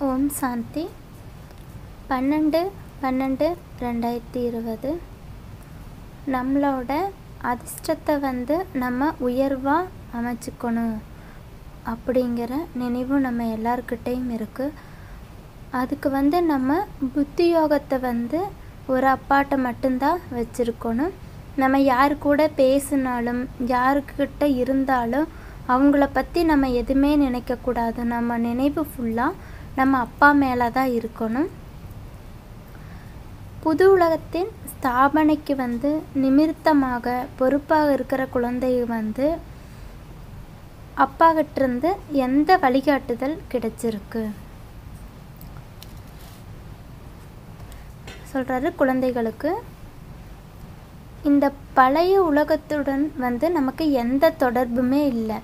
ஓம் சாந்தி பன்னெண்டு பன்னெண்டு ரெண்டாயிரத்தி இருபது நம்மளோட அதிர்ஷ்டத்தை வந்து நம்ம உயர்வாக அமைச்சுக்கணும் அப்படிங்கிற நினைவு நம்ம எல்லார்கிட்டேயும் இருக்குது அதுக்கு வந்து நம்ம புத்தி யோகத்தை வந்து ஒரு அப்பாட்ட மட்டும்தான் வச்சுருக்கணும் நம்ம யார் கூட பேசினாலும் யாருக்கிட்ட இருந்தாலும் அவங்கள பற்றி நம்ம எதுவுமே நினைக்கக்கூடாது நம்ம நினைவு ஃபுல்லாக நம்ம அப்பா மேலே தான் இருக்கணும் புது உலகத்தின் ஸ்தாபனைக்கு வந்து நிமித்தமாக பொறுப்பாக இருக்கிற குழந்தை வந்து அப்பாகிட்டேருந்து எந்த வழிகாட்டுதல் கிடைச்சிருக்கு சொல்கிறாரு குழந்தைகளுக்கு இந்த பழைய உலகத்துடன் வந்து நமக்கு எந்த தொடர்புமே இல்லை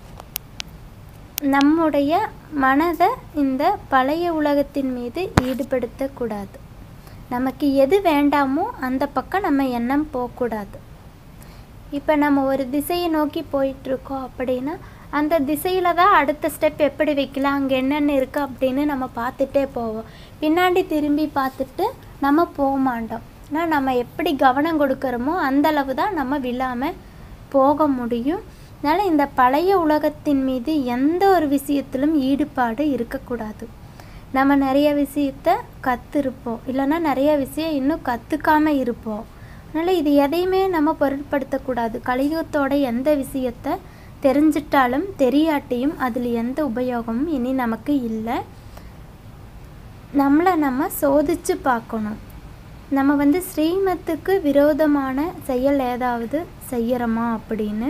நம்முடைய மனதை இந்த பழைய உலகத்தின் மீது ஈடுபடுத்தக்கூடாது நமக்கு எது வேண்டாமோ அந்த பக்கம் நம்ம எண்ணம் போகக்கூடாது இப்போ நம்ம ஒரு திசையை நோக்கி போயிட்டுருக்கோம் அப்படின்னா அந்த திசையில் தான் அடுத்த ஸ்டெப் எப்படி வைக்கலாம் அங்கே என்னென்ன இருக்குது அப்படின்னு நம்ம பார்த்துட்டே போவோம் பின்னாடி திரும்பி பார்த்துட்டு நம்ம போக மாட்டோம் ஆனால் நம்ம எப்படி கவனம் கொடுக்குறோமோ அந்தளவு தான் நம்ம விழாமல் போக முடியும் அதனால் இந்த பழைய உலகத்தின் மீது எந்த ஒரு விஷயத்திலும் ஈடுபாடு இருக்கக்கூடாது நம்ம நிறைய விஷயத்த கற்றுருப்போம் இல்லைன்னா நிறைய விஷயம் இன்னும் கற்றுக்காமல் இருப்போம் அதனால் இது எதையுமே நம்ம பொருட்படுத்தக்கூடாது கலியுகத்தோட எந்த விஷயத்த தெரிஞ்சிட்டாலும் தெரியாட்டியும் அதில் எந்த உபயோகமும் இனி நமக்கு இல்லை நம்மளை நம்ம சோதித்து பார்க்கணும் நம்ம வந்து ஸ்ரீமத்துக்கு விரோதமான செயல் ஏதாவது செய்கிறோமா அப்படின்னு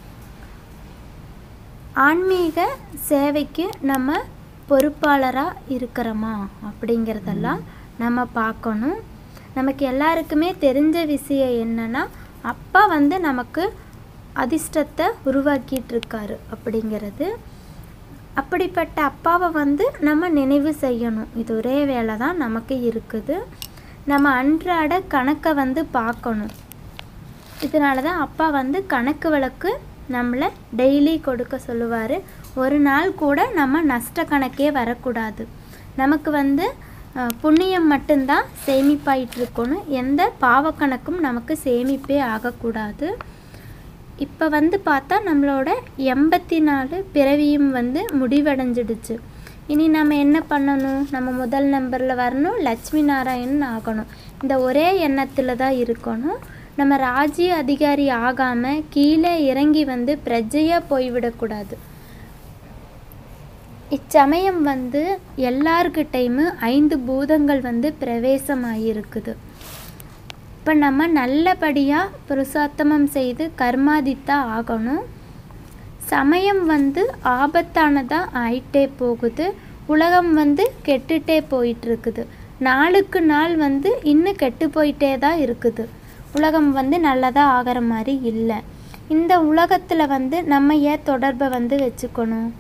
ஆன்மீக சேவைக்கு நம்ம பொறுப்பாளராக இருக்கிறோமா அப்படிங்கிறதெல்லாம் நம்ம பார்க்கணும் நமக்கு எல்லாருக்குமே தெரிஞ்ச விஷயம் என்னென்னா அப்பா வந்து நமக்கு அதிர்ஷ்டத்தை உருவாக்கிட்டு இருக்காரு அப்படிங்கிறது அப்படிப்பட்ட அப்பாவை வந்து நம்ம நினைவு செய்யணும் இது ஒரே வேலை தான் நமக்கு இருக்குது நம்ம அன்றாட கணக்கை வந்து பார்க்கணும் இதனால தான் அப்பா வந்து கணக்கு வழக்கு நம்மளை டெய்லி கொடுக்க சொல்லுவார் ஒரு நாள் கூட நம்ம நஷ்ட கணக்கே வரக்கூடாது நமக்கு வந்து புண்ணியம் மட்டும்தான் சேமிப்பாயிட்டு இருக்கணும் எந்த பாவக்கணக்கும் நமக்கு சேமிப்பே ஆகக்கூடாது இப்போ வந்து பார்த்தா நம்மளோட எண்பத்தி நாலு பிறவியும் வந்து முடிவடைஞ்சிடுச்சு இனி நம்ம என்ன பண்ணணும் நம்ம முதல் நம்பரில் வரணும் லட்சுமி நாராயணன் ஆகணும் இந்த ஒரே எண்ணத்தில் தான் இருக்கணும் நம்ம ராஜ்ய அதிகாரி ஆகாமல் கீழே இறங்கி வந்து பிரஜையாக போய்விடக்கூடாது இச்சமயம் வந்து எல்லார்கிட்டையுமே ஐந்து பூதங்கள் வந்து பிரவேசமாகிருக்குது இப்போ நம்ம நல்லபடியாக புருஷாத்தமம் செய்து கர்மாதித்தா ஆகணும் சமயம் வந்து ஆபத்தானதாக ஆயிட்டே போகுது உலகம் வந்து கெட்டுட்டே போயிட்டுருக்குது நாளுக்கு நாள் வந்து இன்னும் கெட்டு போயிட்டே தான் இருக்குது உலகம் வந்து நல்லதாக ஆகிற மாதிரி இல்லை இந்த உலகத்தில் வந்து நம்ம ஏன் தொடர்பை வந்து வச்சுக்கணும்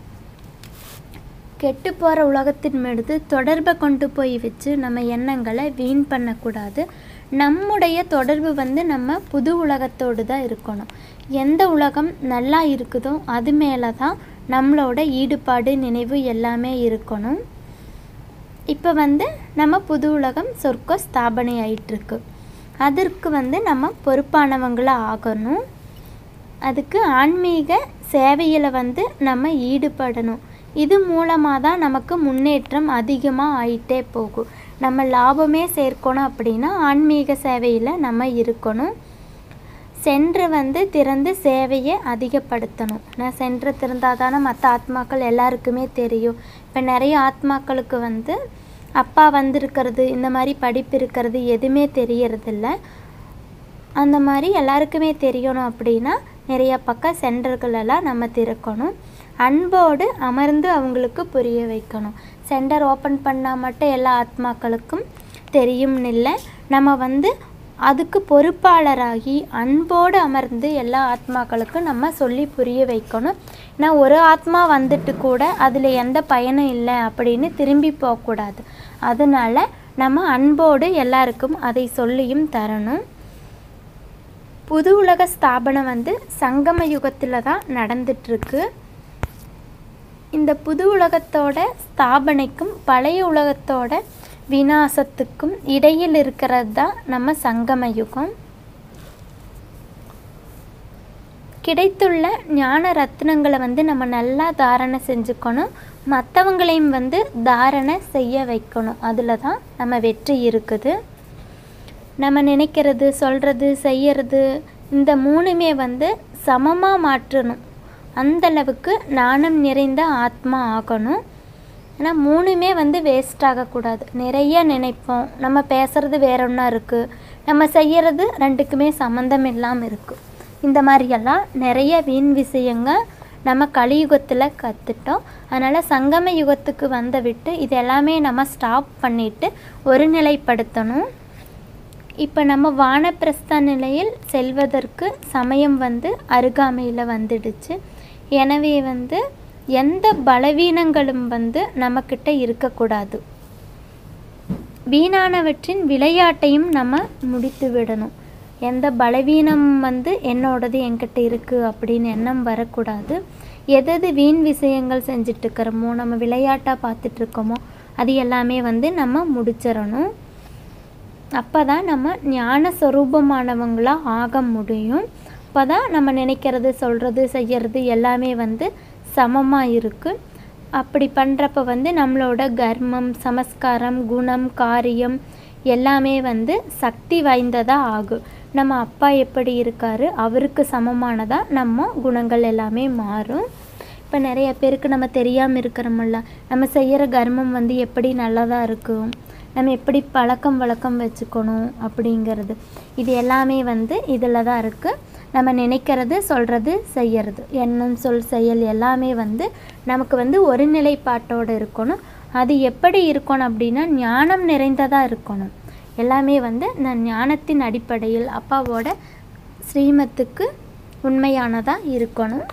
கெட்டு போகிற உலகத்தின் மீது தொடர்பை கொண்டு போய் வச்சு நம்ம எண்ணங்களை வீண் பண்ணக்கூடாது நம்முடைய தொடர்பு வந்து நம்ம புது உலகத்தோடு தான் இருக்கணும் எந்த உலகம் நல்லா இருக்குதோ அது மேலே தான் நம்மளோட ஈடுபாடு நினைவு எல்லாமே இருக்கணும் இப்போ வந்து நம்ம புது உலகம் சொர்க்க ஸ்தாபனை ஆயிட்டுருக்கு அதற்கு வந்து நம்ம பொறுப்பானவங்களாக ஆகணும் அதுக்கு ஆன்மீக சேவையில் வந்து நம்ம ஈடுபடணும் இது மூலமாக தான் நமக்கு முன்னேற்றம் அதிகமாக ஆயிட்டே போகும் நம்ம லாபமே சேர்க்கணும் அப்படின்னா ஆன்மீக சேவையில் நம்ம இருக்கணும் சென்று வந்து திறந்து சேவையை அதிகப்படுத்தணும் நான் சென்று திறந்தால் தானே மற்ற ஆத்மாக்கள் எல்லாருக்குமே தெரியும் இப்போ நிறைய ஆத்மாக்களுக்கு வந்து அப்பா வந்திருக்கிறது இந்த மாதிரி படிப்பு இருக்கிறது எதுவுமே தெரியறதில்ல அந்த மாதிரி எல்லாருக்குமே தெரியணும் அப்படின்னா நிறைய பக்கம் சென்டர்களெல்லாம் நம்ம திறக்கணும் அன்போடு அமர்ந்து அவங்களுக்கு புரிய வைக்கணும் சென்டர் ஓப்பன் பண்ணால் மட்டும் எல்லா ஆத்மாக்களுக்கும் தெரியும்னு இல்லை நம்ம வந்து அதுக்கு பொறுப்பாளராகி அன்போடு அமர்ந்து எல்லா ஆத்மாக்களுக்கும் நம்ம சொல்லி புரிய வைக்கணும் ஏன்னா ஒரு ஆத்மா வந்துட்டு கூட அதில் எந்த பயனும் இல்லை அப்படின்னு திரும்பி போகக்கூடாது அதனால நம்ம அன்போடு எல்லாருக்கும் அதை சொல்லியும் தரணும் புது உலக ஸ்தாபனம் வந்து சங்கம யுகத்தில் தான் நடந்துட்டுருக்கு இந்த புது உலகத்தோட ஸ்தாபனைக்கும் பழைய உலகத்தோட விநாசத்துக்கும் இடையில் இருக்கிறது தான் நம்ம சங்கம யுகம் கிடைத்துள்ள ஞான ரத்னங்களை வந்து நம்ம நல்லா தாரணை செஞ்சுக்கணும் மற்றவங்களையும் வந்து தாரணை செய்ய வைக்கணும் அதில் தான் நம்ம வெற்றி இருக்குது நம்ம நினைக்கிறது சொல்கிறது செய்யறது இந்த மூணுமே வந்து சமமாக மாற்றணும் அந்தளவுக்கு நாணம் நிறைந்த ஆத்மா ஆகணும் ஏன்னா மூணுமே வந்து வேஸ்ட் ஆகக்கூடாது நிறைய நினைப்போம் நம்ம பேசுகிறது வேற ஒன்றா இருக்குது நம்ம செய்யறது ரெண்டுக்குமே சம்மந்தம் இல்லாமல் இருக்குது இந்த மாதிரியெல்லாம் நிறைய வீண் விஷயங்க நம்ம கலியுகத்தில் கற்றுட்டோம் அதனால் சங்கம யுகத்துக்கு வந்த விட்டு இது எல்லாமே நம்ம ஸ்டாப் பண்ணிவிட்டு ஒருநிலைப்படுத்தணும் இப்போ நம்ம வானப்பிரஸ்த நிலையில் செல்வதற்கு சமயம் வந்து அருகாமையில் வந்துடுச்சு எனவே வந்து எந்த பலவீனங்களும் வந்து நம்மக்கிட்ட இருக்கக்கூடாது வீணானவற்றின் விளையாட்டையும் நம்ம முடித்து விடணும் எந்த பலவீனம் வந்து என்னோடது என்கிட்ட இருக்குது அப்படின்னு எண்ணம் வரக்கூடாது எதது வீண் விஷயங்கள் செஞ்சுட்டு இருக்கிறோமோ நம்ம விளையாட்டாக பார்த்துட்ருக்கோமோ அது எல்லாமே வந்து நம்ம முடிச்சிடணும் அப்போ தான் நம்ம ஞான சொரூபமானவங்களாக ஆக முடியும் அப்போ தான் நம்ம நினைக்கிறது சொல்கிறது செய்கிறது எல்லாமே வந்து சமமாக இருக்குது அப்படி பண்ணுறப்ப வந்து நம்மளோட கர்மம் சமஸ்காரம் குணம் காரியம் எல்லாமே வந்து சக்தி வாய்ந்ததாக ஆகும் நம்ம அப்பா எப்படி இருக்கார் அவருக்கு சமமானதாக நம்ம குணங்கள் எல்லாமே மாறும் இப்போ நிறைய பேருக்கு நம்ம தெரியாமல் இருக்கிறோமில்ல நம்ம செய்கிற கர்மம் வந்து எப்படி நல்லதாக இருக்கும் நம்ம எப்படி பழக்கம் வழக்கம் வச்சுக்கணும் அப்படிங்கிறது இது எல்லாமே வந்து இதில் தான் இருக்குது நம்ம நினைக்கிறது சொல்கிறது செய்யறது எண்ணம் சொல் செயல் எல்லாமே வந்து நமக்கு வந்து ஒருநிலைப்பாட்டோடு இருக்கணும் அது எப்படி இருக்கணும் அப்படின்னா ஞானம் நிறைந்ததாக இருக்கணும் எல்லாமே வந்து நான் ஞானத்தின் அடிப்படையில் அப்பாவோட ஸ்ரீமத்துக்கு உண்மையானதாக இருக்கணும்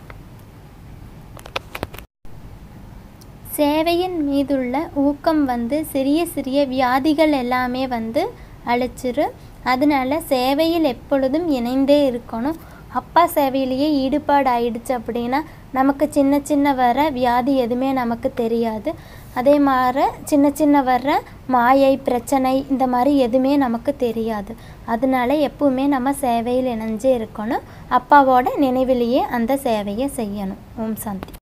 சேவையின் மீதுள்ள ஊக்கம் வந்து சிறிய சிறிய வியாதிகள் எல்லாமே வந்து அழிச்சிரு அதனால சேவையில் எப்பொழுதும் இணைந்தே இருக்கணும் அப்பா சேவையிலேயே ஈடுபாடு ஆயிடுச்சு அப்படின்னா நமக்கு சின்ன சின்ன வர வியாதி எதுவுமே நமக்கு தெரியாது அதே மாதிரி சின்ன சின்ன வர்ற மாயை பிரச்சனை இந்த மாதிரி எதுவுமே நமக்கு தெரியாது அதனால எப்பவுமே நம்ம சேவையில் இணைஞ்சே இருக்கணும் அப்பாவோட நினைவிலேயே அந்த சேவையை செய்யணும் ஓம் சாந்தி